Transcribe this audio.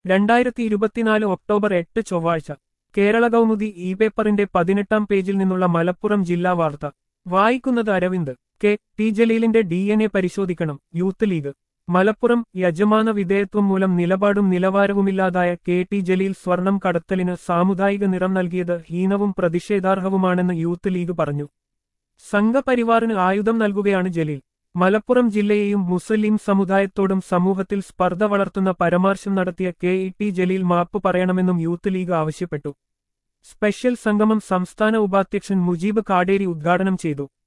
രണ്ടായിരത്തി ഇരുപത്തിനാല് ഒക്ടോബർ എട്ട് ചൊവ്വാഴ്ച കേരള കൗമുദി ഇ പേപ്പറിന്റെ പതിനെട്ടാം പേജിൽ നിന്നുള്ള മലപ്പുറം ജില്ലാ വാർത്ത വായിക്കുന്നത് അരവിന്ദ് കെ ടി ജലീലിന്റെ ഡി എൻ എ പരിശോധിക്കണം യൂത്ത് ലീഗ് മലപ്പുറം യജമാന വിധേയത്വം മൂലം നിലപാടും നിലവാരവുമില്ലാതായ കെ ടി ജലീൽ സ്വർണം കടത്തലിന് സാമുദായിക നിറം നൽകിയത് ഹീനവും പ്രതിഷേധാർഹവുമാണെന്ന് യൂത്ത് ലീഗ് പറഞ്ഞു സംഘപരിവാറിന് ആയുധം നൽകുകയാണ് ജലീൽ മലപ്പുറം ജില്ലയെയും മുസ്ലിം സമുദായത്തോടും സമൂഹത്തിൽ സ്പർദ്ധ വളർത്തുന്ന പരാമർശം നടത്തിയ കെ ഇ ടി ജലീൽ മാപ്പ് പറയണമെന്നും യൂത്ത് ലീഗ് ആവശ്യപ്പെട്ടു സ്പെഷ്യൽ സംഗമം സംസ്ഥാന ഉപാധ്യക്ഷൻ മുജീബ് കാടേരി ഉദ്ഘാടനം ചെയ്തു